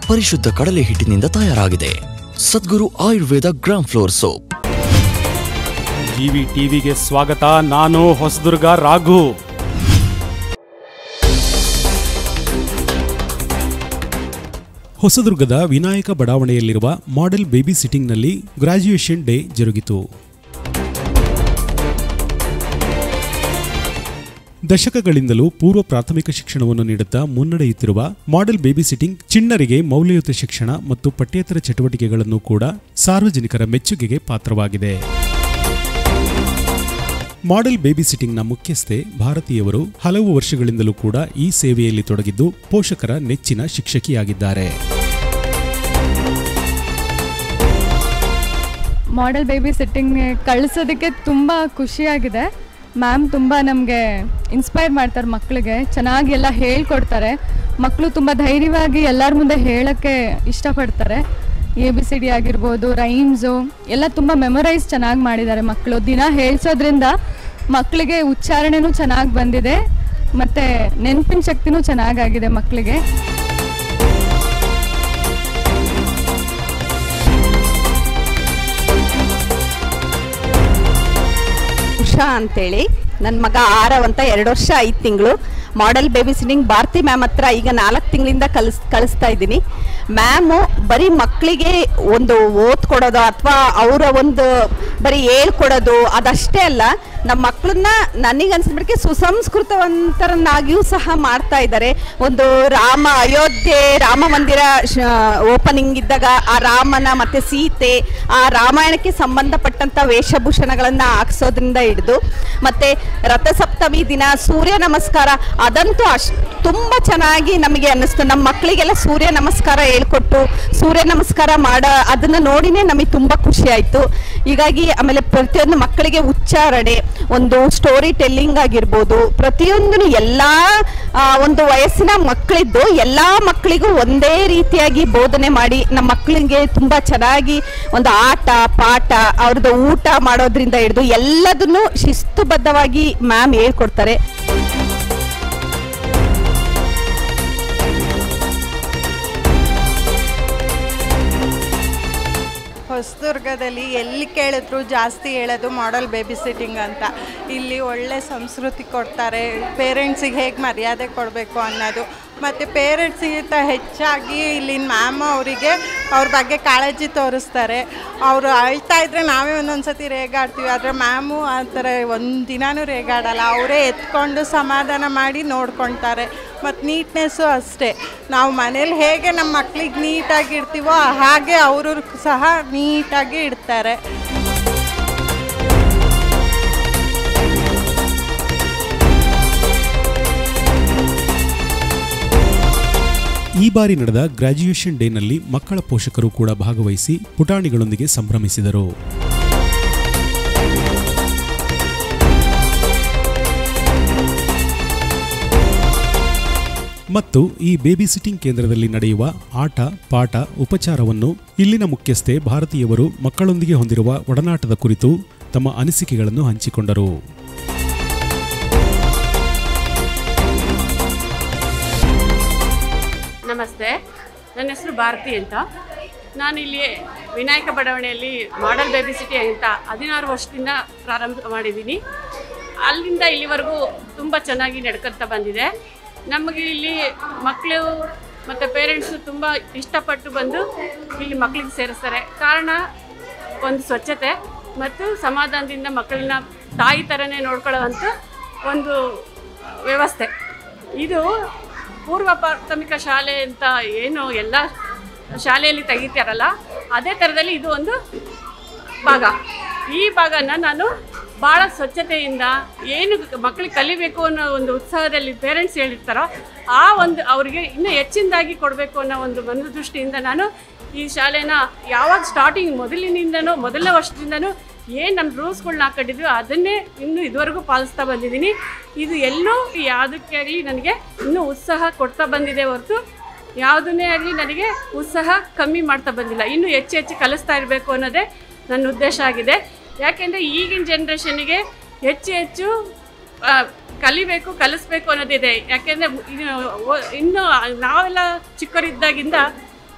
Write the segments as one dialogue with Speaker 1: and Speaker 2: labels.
Speaker 1: ಪರಿಶುದ್ಧ ಕಡಲೆ ಹಿಟ್ಟಿನಿಂದ ತಯಾರಾಗಿದೆ Sadguru Ayurveda gram flour soap
Speaker 2: GV ಟಿವಿಗೆ ಸ್ವಾಗತ ನಾನು ಹೊಸದುರ್ಗ ರಾಘು ಹೊಸದುರ್ಗದ ವಿನಾಯಕ ಬಡಾವಣೆಯಲ್ಲಿರುವ ಮಾಡೆಲ್ ಬೇಬಿ ಸಿಟ್ಟಿಂಗ್ನಲ್ಲಿ ಗ್ರಾಜ್ಯುಯೇಷನ್ ಡೇ ಜರುಗಿತು ದಶಕಗಳಿಂದಲೂ ಪೂರ್ವ ಪ್ರಾಥಮಿಕ ಶಿಕ್ಷಣವನ್ನು ನೀಡುತ್ತಾ ಮುನ್ನಡೆಯುತ್ತಿರುವ ಮಾಡೆಲ್ ಬೇಬಿ ಸಿಟ್ಟಿಂಗ್ ಚಿಣ್ಣರಿಗೆ ಮೌಲ್ಯಯುತ ಶಿಕ್ಷಣ ಮತ್ತು ಪಠ್ಯೇತರ ಚಟುವಟಿಕೆಗಳನ್ನು ಕೂಡ ಸಾರ್ವಜನಿಕರ ಮೆಚ್ಚುಗೆಗೆ ಪಾತ್ರವಾಗಿದೆ ಮಾಡೆಲ್ ಬೇಬಿ ಸಿಟ್ಟಿಂಗ್ನ ಮುಖ್ಯಸ್ಥೆ ಭಾರತೀಯವರು ಹಲವು ವರ್ಷಗಳಿಂದಲೂ ಕೂಡ ಈ ಸೇವೆಯಲ್ಲಿ ತೊಡಗಿದ್ದು ಪೋಷಕರ ನೆಚ್ಚಿನ ಶಿಕ್ಷಕಿಯಾಗಿದ್ದಾರೆ
Speaker 3: ಮಾಡೆಲ್ ಬೇಬಿ ಸಿಟ್ಟಿಂಗ್ಗೆ ಕಳಿಸೋದಕ್ಕೆ ತುಂಬ ಖುಷಿಯಾಗಿದೆ ಮ್ಯಾಮ್ ತುಂಬ ನಮಗೆ ಇನ್ಸ್ಪೈರ್ ಮಾಡ್ತಾರೆ ಮಕ್ಕಳಿಗೆ ಚೆನ್ನಾಗಿ ಎಲ್ಲ ಹೇಳ್ಕೊಡ್ತಾರೆ ಮಕ್ಕಳು ತುಂಬ ಧೈರ್ಯವಾಗಿ ಎಲ್ಲರ ಮುಂದೆ ಹೇಳೋಕ್ಕೆ ಇಷ್ಟಪಡ್ತಾರೆ ಎ ಬಿ ಸಿ ಡಿ ಆಗಿರ್ಬೋದು ರೈಮ್ಸು ಎಲ್ಲ ತುಂಬ ಮೆಮೊರೈಸ್ ಚೆನ್ನಾಗಿ ಮಾಡಿದ್ದಾರೆ ಮಕ್ಕಳು ದಿನ ಹೇಳ್ಸೋದ್ರಿಂದ ಮಕ್ಕಳಿಗೆ ಉಚ್ಚಾರಣೆನೂ ಚೆನ್ನಾಗಿ ಬಂದಿದೆ ಮತ್ತು ನೆನಪಿನ ಶಕ್ತಿನೂ ಚೆನ್ನಾಗಾಗಿದೆ ಮಕ್ಕಳಿಗೆ
Speaker 4: ಉಷಾ ಅಂತೇಳಿ ನನ್ನ ಮಗ ಆರವ್ ಅಂತ ಎರಡು ವರ್ಷ ಐದು ತಿಂಗಳು model baby sitting Bharati ma'am ಹತ್ರ ಈಗ ನಾಲ್ಕು ತಿಂಗಳಿಂದ ಕಲಿಸ್ ಕಳಿಸ್ತಾ ಇದ್ದೀನಿ ಮ್ಯಾಮು ಬರೀ ಮಕ್ಕಳಿಗೆ ಒಂದು ಓದ್ ಕೊಡೋದು ಅಥವಾ ಅವರ ಒಂದು ಬರೀ ಹೇಳ್ಕೊಡೋದು ಅದಷ್ಟೇ ಅಲ್ಲ ನಮ್ಮ ಮಕ್ಕಳನ್ನ ನನಗನ್ಸಿಬಿಟ್ಟು ಸುಸಂಸ್ಕೃತವಂತರನ್ನಾಗಿಯೂ ಸಹ ಮಾಡ್ತಾ ಇದ್ದಾರೆ ಒಂದು ರಾಮ ಅಯೋಧ್ಯೆ ರಾಮ ಮಂದಿರ ಓಪನಿಂಗ್ ಇದ್ದಾಗ ಆ ರಾಮನ ಮತ್ತೆ ಸೀತೆ ಆ ರಾಮಾಯಣಕ್ಕೆ ಸಂಬಂಧಪಟ್ಟಂತ ವೇಷಭೂಷಣಗಳನ್ನ ಹಾಕ್ಸೋದ್ರಿಂದ ಹಿಡಿದು ಮತ್ತೆ ರಥಸಪ್ತಮಿ ದಿನ ಸೂರ್ಯ ನಮಸ್ಕಾರ ಅದಂತೂ ಅಶ್ ತುಂಬ ಚೆನ್ನಾಗಿ ನಮಗೆ ಅನ್ನಿಸ್ತು ನಮ್ಮ ಮಕ್ಕಳಿಗೆಲ್ಲ ಸೂರ್ಯ ನಮಸ್ಕಾರ ಹೇಳ್ಕೊಟ್ಟು ಸೂರ್ಯ ನಮಸ್ಕಾರ ಮಾಡೋ ಅದನ್ನ ನೋಡಿನೇ ನಮಗೆ ತುಂಬ ಖುಷಿ ಆಯಿತು ಹೀಗಾಗಿ ಆಮೇಲೆ ಪ್ರತಿಯೊಂದು ಮಕ್ಕಳಿಗೆ ಉಚ್ಚಾರಣೆ ಒಂದು ಸ್ಟೋರಿ ಟೆಲ್ಲಿಂಗ್ ಆಗಿರ್ಬೋದು ಪ್ರತಿಯೊಂದನ್ನು ಎಲ್ಲ ಒಂದು ವಯಸ್ಸಿನ ಮಕ್ಕಳಿದ್ದು ಎಲ್ಲ ಮಕ್ಕಳಿಗೂ ಒಂದೇ ರೀತಿಯಾಗಿ ಬೋಧನೆ ಮಾಡಿ ನಮ್ಮ ಮಕ್ಕಳಿಗೆ ತುಂಬ ಚೆನ್ನಾಗಿ ಒಂದು ಆಟ ಪಾಠ ಅವ್ರದ್ದು ಊಟ ಮಾಡೋದ್ರಿಂದ ಹಿಡಿದು ಎಲ್ಲದನ್ನು ಶಿಸ್ತುಬದ್ಧವಾಗಿ ಮ್ಯಾಮ್ ಹೇಳ್ಕೊಡ್ತಾರೆ
Speaker 5: ಹೊಸದುರ್ಗದಲ್ಲಿ ಎಲ್ಲಿ ಕೇಳಿದ್ರು ಜಾಸ್ತಿ ಹೇಳೋದು ಮಾಡೆಲ್ ಬೇಬಿ ಸಿಟ್ಟಿಂಗ್ ಅಂತ ಇಲ್ಲಿ ಒಳ್ಳೆ ಸಂಸ್ಕೃತಿ ಕೊಡ್ತಾರೆ ಪೇರೆಂಟ್ಸಿಗೆ ಹೇಗೆ ಮರ್ಯಾದೆ ಕೊಡಬೇಕು ಅನ್ನೋದು ಮತ್ತು ಪೇರೆಂಟ್ಸಿಗಿಂತ ಹೆಚ್ಚಾಗಿ ಇಲ್ಲಿನ ಮ್ಯಾಮ್ ಅವರಿಗೆ ಅವ್ರ ಬಗ್ಗೆ ಕಾಳಜಿ ತೋರಿಸ್ತಾರೆ ಅವರು ಅಳ್ತಾ ಇದ್ರೆ ನಾವೇ ಒಂದೊಂದು ಸತಿ ರೇಗಾಡ್ತೀವಿ ಆದರೆ ಮ್ಯಾಮು ಆ ಥರ ಒಂದು ದಿನಾನೂ ರೇಗಾಡಲ್ಲ ಅವರೇ ಎತ್ಕೊಂಡು ಸಮಾಧಾನ ಮಾಡಿ ನೋಡ್ಕೊಳ್ತಾರೆ ಮತ್ತು ನೀಟ್ನೆಸ್ಸು ಅಷ್ಟೇ ನಾವು ಮನೇಲಿ ಹೇಗೆ ನಮ್ಮ ಮಕ್ಳಿಗೆ ನೀಟಾಗಿ ಇಡ್ತೀವೋ ಹಾಗೆ ಅವರು ಸಹ ನೀಟಾಗಿ ಇಡ್ತಾರೆ
Speaker 2: ಈ ಬಾರಿ ನಡೆದ ಗ್ರಾಜ್ಯುಯೇಷನ್ ಡೇನಲ್ಲಿ ಮಕ್ಕಳ ಪೋಷಕರು ಕೂಡ ಭಾಗವಹಿಸಿ ಪುಟಾಣಿಗಳೊಂದಿಗೆ ಸಂಭ್ರಮಿಸಿದರು ಮತ್ತು ಈ ಬೇಬಿ ಸಿಟ್ಟಿಂಗ್ ಕೇಂದ್ರದಲ್ಲಿ ನಡೆಯುವ ಆಟ ಪಾಠ ಉಪಚಾರವನ್ನು ಇಲ್ಲಿನ ಮುಖ್ಯಸ್ಥೆ ಭಾರತೀಯವರು ಮಕ್ಕಳೊಂದಿಗೆ ಹೊಂದಿರುವ ಒಡನಾಟದ ಕುರಿತು ತಮ್ಮ ಅನಿಸಿಕೆಗಳನ್ನು ಹಂಚಿಕೊಂಡರು
Speaker 6: ನಮಸ್ತೆ ನನ್ನ ಹೆಸರು ಭಾರತಿ ಅಂತ ನಾನು ಇಲ್ಲಿ ವಿನಾಯಕ ಬಡಾವಣೆಯಲ್ಲಿ ಮಾಡೆಲ್ ಬೇಬಿ ಸಿಟಿ ಅಂತ ಹದಿನಾರು ವರ್ಷದಿಂದ ಪ್ರಾರಂಭ ಮಾಡಿದ್ದೀನಿ ಅಲ್ಲಿಂದ ಇಲ್ಲಿವರೆಗೂ ತುಂಬ ಚೆನ್ನಾಗಿ ನಡ್ಕೊತಾ ಬಂದಿದೆ ನಮಗೆ ಇಲ್ಲಿ ಮಕ್ಕಳು ಮತ್ತು ಪೇರೆಂಟ್ಸು ತುಂಬ ಇಷ್ಟಪಟ್ಟು ಬಂದು ಇಲ್ಲಿ ಮಕ್ಕಳಿಗೆ ಸೇರಿಸ್ತಾರೆ ಕಾರಣ ಒಂದು ಸ್ವಚ್ಛತೆ ಮತ್ತು ಸಮಾಧಾನದಿಂದ ಮಕ್ಕಳನ್ನ ತಾಯಿ ಥರನೇ ನೋಡ್ಕೊಳ್ಳೋವಂಥ ಒಂದು ವ್ಯವಸ್ಥೆ ಇದು ಪೂರ್ವ ಪ್ರಾಥಮಿಕ ಶಾಲೆ ಅಂತ ಏನು ಎಲ್ಲ ಶಾಲೆಯಲ್ಲಿ ತೆಗಿತಾರಲ್ಲ ಅದೇ ಥರದಲ್ಲಿ ಇದು ಒಂದು ಭಾಗ ಈ ಭಾಗನ ನಾನು ಭಾಳ ಸ್ವಚ್ಛತೆಯಿಂದ ಏನು ಮಕ್ಕಳಿಗೆ ಕಲಿಬೇಕು ಅನ್ನೋ ಒಂದು ಉತ್ಸಾಹದಲ್ಲಿ ಪೇರೆಂಟ್ಸ್ ಹೇಳಿರ್ತಾರೋ ಆ ಒಂದು ಅವರಿಗೆ ಇನ್ನೂ ಹೆಚ್ಚಿನದಾಗಿ ಕೊಡಬೇಕು ಅನ್ನೋ ಒಂದು ಮನೋದೃಷ್ಟಿಯಿಂದ ನಾನು ಈ ಶಾಲೆನ ಯಾವಾಗ ಸ್ಟಾರ್ಟಿಂಗ್ ಮೊದಲಿನಿಂದನೂ ಮೊದಲನೇ ವರ್ಷದಿಂದನೂ ಏನು ನಮ್ಮ ರೂಲ್ಸ್ಗಳ್ನ ಹಾಕೊಂಡಿದ್ವಿ ಅದನ್ನೇ ಇನ್ನೂ ಇದುವರೆಗೂ ಪಾಲಿಸ್ತಾ ಬಂದಿದ್ದೀನಿ ಇದು ಎಲ್ಲೂ ಯಾವುದಕ್ಕೆ ಆಗಲಿ ನನಗೆ ಇನ್ನೂ ಉತ್ಸಾಹ ಕೊಡ್ತಾ ಬಂದಿದೆ ಹೊರತು ಯಾವುದನ್ನೇ ಆಗಲಿ ನನಗೆ ಉತ್ಸಾಹ ಕಮ್ಮಿ ಮಾಡ್ತಾ ಬಂದಿಲ್ಲ ಇನ್ನೂ ಹೆಚ್ಚು ಹೆಚ್ಚು ಕಲಿಸ್ತಾ ಇರಬೇಕು ಅನ್ನೋದೇ ನನ್ನ ಉದ್ದೇಶ ಆಗಿದೆ ಯಾಕೆಂದರೆ ಈಗಿನ ಜನ್ರೇಷನ್ನಿಗೆ ಹೆಚ್ಚು ಹೆಚ್ಚು ಆ, ಕಲಿಬೇಕು ಕಲಿಸ್ಬೇಕು ಅನ್ನೋದಿದೆ ಯಾಕೆಂದರೆ ಇನ್ನು ನಾವೆಲ್ಲ ಚಿಕ್ಕವರಿದ್ದಾಗಿಂದ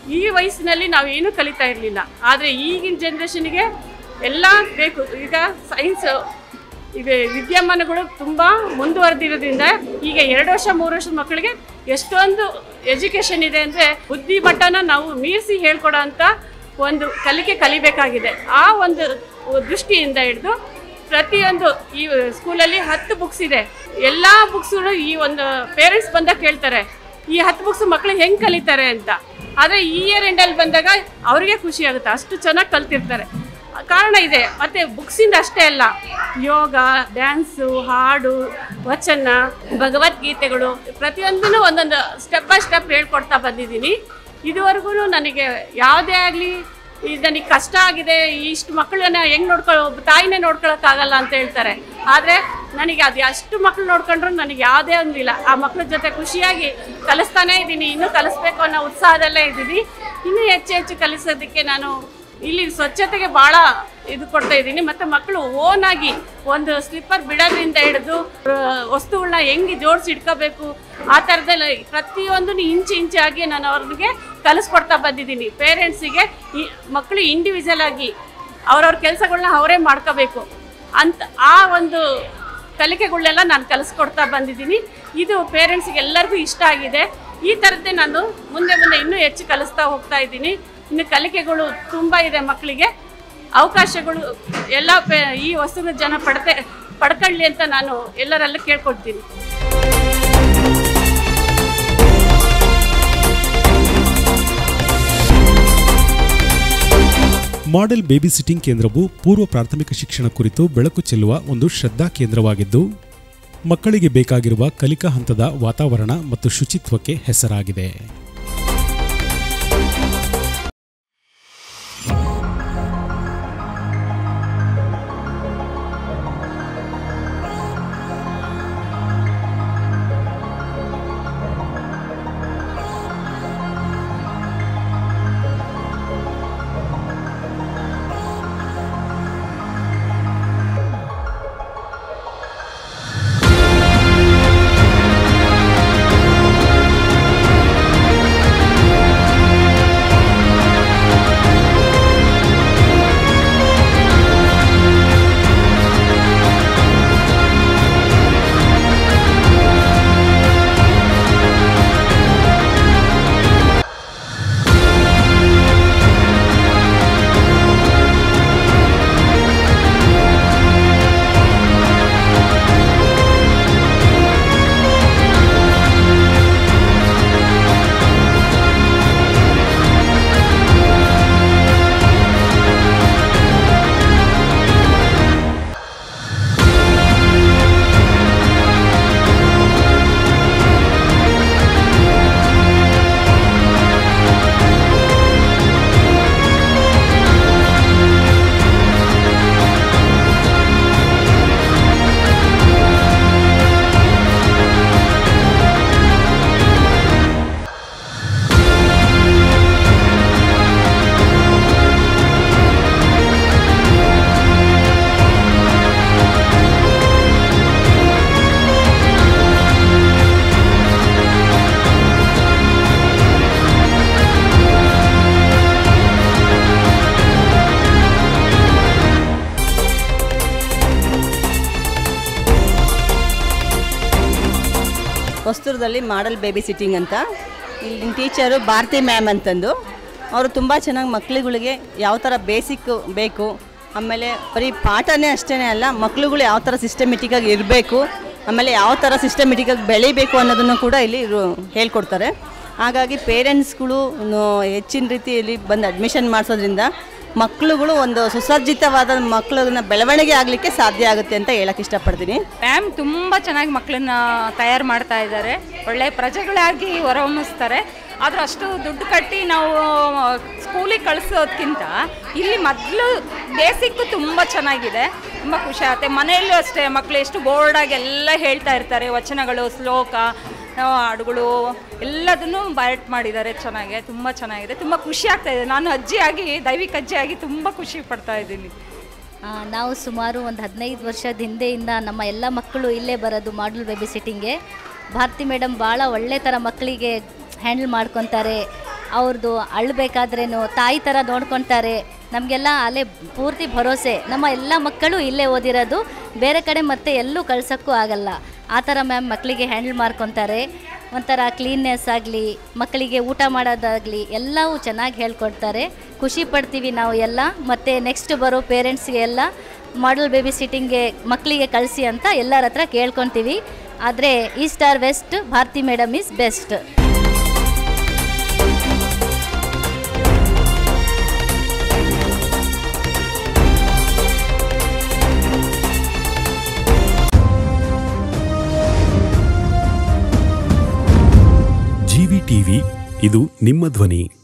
Speaker 6: ಈ ವಯಸ್ಸಿನಲ್ಲಿ ನಾವು ಏನೂ ಕಲಿತಾ ಇರಲಿಲ್ಲ ಆದರೆ ಈಗಿನ ಜನ್ರೇಷನ್ಗೆ ಎಲ್ಲ ಬೇಕು ಈಗ ಸೈನ್ಸ್ ಈಗ ವಿದ್ಯಮಾನಗಳು ತುಂಬ ಮುಂದುವರೆದಿರೋದ್ರಿಂದ ಈಗ ಎರಡು ವರ್ಷ ಮೂರು ವರ್ಷದ ಮಕ್ಕಳಿಗೆ ಎಷ್ಟೊಂದು ಎಜುಕೇಷನ್ ಇದೆ ಅಂದರೆ ಬುದ್ಧಿಮಟ್ಟನ ನಾವು ಮೀರಿಸಿ ಹೇಳ್ಕೊಡೋ ಅಂಥ ಒಂದು ಕಲಿಕೆ ಕಲಿಬೇಕಾಗಿದೆ ಆ ಒಂದು ದೃಷ್ಟಿಯಿಂದ ಹಿಡಿದು ಪ್ರತಿಯೊಂದು ಈ ಸ್ಕೂಲಲ್ಲಿ ಹತ್ತು ಬುಕ್ಸ್ ಇದೆ ಎಲ್ಲ ಬುಕ್ಸ್ಗಳು ಈ ಒಂದು ಪೇರೆಂಟ್ಸ್ ಬಂದಾಗ ಕೇಳ್ತಾರೆ ಈ ಹತ್ತು ಬುಕ್ಸ್ ಮಕ್ಕಳು ಹೆಂಗೆ ಕಲಿತಾರೆ ಅಂತ ಆದರೆ ಈ ಇಯರ್ ಎಂಡಲ್ಲಿ ಬಂದಾಗ ಅವರಿಗೆ ಖುಷಿ ಆಗುತ್ತೆ ಅಷ್ಟು ಚೆನ್ನಾಗಿ ಕಲ್ತಿರ್ತಾರೆ ಕಾರಣ ಇದೆ ಮತ್ತು ಬುಕ್ಸಿಂದ ಅಷ್ಟೇ ಅಲ್ಲ ಯೋಗ ಡ್ಯಾನ್ಸು ಹಾಡು ವಚನ ಭಗವದ್ಗೀತೆಗಳು ಪ್ರತಿಯೊಂದನ್ನು ಒಂದೊಂದು ಸ್ಟೆಪ್ ಬೈ ಸ್ಟೆಪ್ ಹೇಳ್ಕೊಡ್ತಾ ಬಂದಿದ್ದೀನಿ ಇದುವರೆಗೂ ನನಗೆ ಯಾವುದೇ ಆಗಲಿ ಇದು ನನಗೆ ಕಷ್ಟ ಆಗಿದೆ ಇಷ್ಟು ಮಕ್ಕಳನ್ನ ಹೆಂಗೆ ನೋಡ್ಕೊ ಒಬ್ಬ ತಾಯಿನೇ ನೋಡ್ಕೊಳಕ್ಕಾಗಲ್ಲ ಅಂತ ಹೇಳ್ತಾರೆ ಆದರೆ ನನಗೆ ಅದು ಅಷ್ಟು ಮಕ್ಕಳು ನೋಡ್ಕೊಂಡ್ರು ನನಗೆ ಯಾವುದೇ ಒಂದಿಲ್ಲ ಆ ಮಕ್ಕಳ ಜೊತೆ ಖುಷಿಯಾಗಿ ಕಲಿಸ್ತಾನೇ ಇದ್ದೀನಿ ಇನ್ನೂ ಕಲಿಸ್ಬೇಕು ಅನ್ನೋ ಉತ್ಸಾಹದಲ್ಲೇ ಇದ್ದೀನಿ ಇನ್ನೂ ಹೆಚ್ಚು ಹೆಚ್ಚು ಕಲಿಸೋದಕ್ಕೆ ನಾನು ಇಲ್ಲಿ ಸ್ವಚ್ಛತೆಗೆ ಭಾಳ ಇದು ಕೊಡ್ತಾ ಇದ್ದೀನಿ ಮತ್ತು ಮಕ್ಕಳು ಓನಾಗಿ ಒಂದು ಸ್ಲಿಪ್ಪರ್ ಬಿಡೋದ್ರಿಂದ ಹಿಡಿದು ವಸ್ತುಗಳನ್ನ ಹೆಂಗೆ ಜೋಡಿಸಿ ಇಟ್ಕೋಬೇಕು ಆ ಥರದೆಲ್ಲ ಪ್ರತಿಯೊಂದು ಇಂಚು ಇಂಚಾಗಿ ನಾನು ಅವ್ರಿಗೆ ಕಲಿಸ್ಕೊಡ್ತಾ ಬಂದಿದ್ದೀನಿ ಪೇರೆಂಟ್ಸಿಗೆ ಈ ಮಕ್ಕಳು ಇಂಡಿವಿಜುವಲ್ ಆಗಿ ಅವ್ರವ್ರ ಕೆಲಸಗಳನ್ನ ಅವರೇ ಮಾಡ್ಕೋಬೇಕು ಅಂತ ಆ ಒಂದು ಕಲಿಕೆಗಳನ್ನೆಲ್ಲ ನಾನು ಕಲಿಸ್ಕೊಡ್ತಾ ಬಂದಿದ್ದೀನಿ ಇದು ಪೇರೆಂಟ್ಸಿಗೆ ಎಲ್ಲರಿಗೂ ಇಷ್ಟ ಆಗಿದೆ ಈ ಥರದ್ದೇ ನಾನು ಮುಂದೆ ಮುಂದೆ ಇನ್ನೂ ಹೆಚ್ಚು ಕಲಿಸ್ತಾ ಹೋಗ್ತಾ ಇದ್ದೀನಿ ಇನ್ನು ಕಲಿಕೆಗಳು ತುಂಬ ಇದೆ ಮಕ್ಕಳಿಗೆ ಅವಕಾಶಗಳು ಎಲ್ಲ ಪೇ ಈ ವಸ್ತುಗಳ ಜನ ಪಡ್ತೆ ಪಡ್ಕೊಳ್ಳಿ ಅಂತ ನಾನು ಎಲ್ಲರಲ್ಲೂ ಕೇಳ್ಕೊಡ್ತೀನಿ
Speaker 2: ಮಾಡೆಲ್ ಬೇಬಿ ಸಿಟ್ಟಿಂಗ್ ಕೇಂದ್ರವು ಪೂರ್ವ ಪ್ರಾಥಮಿಕ ಶಿಕ್ಷಣ ಕುರಿತು ಬೆಳಕು ಚೆಲ್ಲುವ ಒಂದು ಶ್ರದ್ಧಾ ಕೇಂದ್ರವಾಗಿದ್ದು ಮಕ್ಕಳಿಗೆ ಬೇಕಾಗಿರುವ ಕಲಿಕಾ ಹಂತದ ವಾತಾವರಣ ಮತ್ತು ಶುಚಿತ್ವಕ್ಕೆ ಹೆಸರಾಗಿದೆ
Speaker 7: ಹೊಸ್ತೂರದಲ್ಲಿ ಮಾಡಲ್ ಬೇಬಿ ಸಿಟ್ಟಿಂಗ್ ಅಂತ ಇಲ್ಲಿನ ಟೀಚರು ಭಾರತಿ ಮ್ಯಾಮ್ ಅಂತಂದು ಅವರು ತುಂಬ ಚೆನ್ನಾಗಿ ಮಕ್ಳುಗಳಿಗೆ ಯಾವ ಥರ ಬೇಸಿಕ್ ಬೇಕು ಆಮೇಲೆ ಬರೀ ಪಾಠನೇ ಅಷ್ಟೇ ಅಲ್ಲ ಮಕ್ಳುಗಳು ಯಾವ ಥರ ಸಿಸ್ಟಮೆಟಿಕ್ಕಾಗಿ ಇರಬೇಕು ಆಮೇಲೆ ಯಾವ ಥರ ಸಿಸ್ಟಮೆಟಿಕ್ಕಾಗಿ ಬೆಳಿಬೇಕು ಅನ್ನೋದನ್ನು ಕೂಡ ಇಲ್ಲಿ ರು- ಹೇಳ್ಕೊಡ್ತಾರೆ ಹಾಗಾಗಿ ಪೇರೆಂಟ್ಸ್ಗಳು ಹೆಚ್ಚಿನ ರೀತಿಯಲ್ಲಿ ಬಂದು ಅಡ್ಮಿಷನ್ ಮಾಡಿಸೋದ್ರಿಂದ ಮಕ್ಳುಗಳು ಒಂದು ಸುಸಜ್ಜಿತವಾದ ಮಕ್ಕಳನ್ನ ಬೆಳವಣಿಗೆ ಆಗಲಿಕ್ಕೆ ಸಾಧ್ಯ ಆಗುತ್ತೆ ಅಂತ ಹೇಳಕ್ಕೆ ಇಷ್ಟಪಡ್ತೀನಿ
Speaker 8: ಮ್ಯಾಮ್ ತುಂಬ ಚೆನ್ನಾಗಿ ಮಕ್ಕಳನ್ನ ತಯಾರು ಮಾಡ್ತಾ ಇದ್ದಾರೆ ಒಳ್ಳೆ ಪ್ರಜೆಗಳಾಗಿ ಹೊರಹೊಮ್ಮಿಸ್ತಾರೆ ಆದ್ರೆ ಅಷ್ಟು ದುಡ್ಡು ಕಟ್ಟಿ ನಾವು ಸ್ಕೂಲಿಗೆ ಕಳಿಸೋದ್ಕಿಂತ ಇಲ್ಲಿ ಮೊದಲು ಬೇಸಿಕ್ಕು ತುಂಬ ಚೆನ್ನಾಗಿದೆ ತುಂಬ ಖುಷಿ ಆಗುತ್ತೆ ಮನೆಯಲ್ಲೂ ಅಷ್ಟೇ ಮಕ್ಕಳು ಎಷ್ಟು ಬೋರ್ಡಾಗಿ ಎಲ್ಲ ಹೇಳ್ತಾ ಇರ್ತಾರೆ ವಚನಗಳು ಶ್ಲೋಕ ಆ, ಹಾಡುಗಳು ಎಲ್ಲದನ್ನು ಬಯಟ್ ಮಾಡಿದ್ದಾರೆ ಚೆನ್ನಾಗಿ ತುಂಬ ಚೆನ್ನಾಗಿದೆ ತುಂಬ ಖುಷಿ ಆಗ್ತಾ ಇದೆ ನಾನು ಅಜ್ಜಿಯಾಗಿ ದೈವಿಕ ಅಜ್ಜಿಯಾಗಿ ತುಂಬ ಖುಷಿ ಪಡ್ತಾ ಇದ್ದೀನಿ
Speaker 9: ಆ, ನಾವು ಸುಮಾರು ಒಂದು ಹದಿನೈದು ವರ್ಷದ ಹಿಂದೆಯಿಂದ ನಮ್ಮ ಎಲ್ಲ ಮಕ್ಕಳು ಇಲ್ಲೇ ಬರೋದು ಮಾಡಲ್ ಬೇಬಿ ಸಿಟ್ಟಿಂಗ್ಗೆ ಭಾರತಿ ಮೇಡಮ್ ಭಾಳ ಒಳ್ಳೆ ಥರ ಮಕ್ಕಳಿಗೆ ಹ್ಯಾಂಡಲ್ ಮಾಡ್ಕೊತಾರೆ ಅವ್ರದ್ದು ಅಳ್ಬೇಕಾದ್ರೇನು ತಾಯಿ ಥರ ನೋಡ್ಕೊತಾರೆ ನಮಗೆಲ್ಲ ಅಲ್ಲೇ ಪೂರ್ತಿ ಭರೋಸೆ ನಮ್ಮ ಎಲ್ಲ ಮಕ್ಕಳು ಇಲ್ಲೇ ಓದಿರೋದು ಬೇರೆ ಕಡೆ ಮತ್ತೆ ಎಲ್ಲೂ ಕಳ್ಸೋಕ್ಕೂ ಆಗಲ್ಲ ಆ ಥರ ಮ್ಯಾಮ್ ಮಕ್ಕಳಿಗೆ ಹ್ಯಾಂಡಲ್ ಮಾಡ್ಕೊತಾರೆ ಒಂಥರ ಕ್ಲೀನ್ನೆಸ್ ಆಗಲಿ ಮಕ್ಕಳಿಗೆ ಊಟ ಮಾಡೋದಾಗಲಿ ಎಲ್ಲವೂ ಚೆನ್ನಾಗಿ ಹೇಳ್ಕೊಡ್ತಾರೆ ಖುಷಿ ಪಡ್ತೀವಿ ನಾವು ಎಲ್ಲ ಮತ್ತು ನೆಕ್ಸ್ಟ್ ಬರೋ ಪೇರೆಂಟ್ಸ್ಗೆ ಎಲ್ಲ ಮಾಡಲ್ ಬೇಬಿ ಸಿಟ್ಟಿಂಗ್ಗೆ ಮಕ್ಕಳಿಗೆ ಕಳಿಸಿ ಅಂತ ಎಲ್ಲರ ಹತ್ರ ಕೇಳ್ಕೊತೀವಿ ಆದರೆ east or west Bharati madam is best
Speaker 2: GV TV ಇದು ನಿಮ್ಮ ಧ್ವನಿ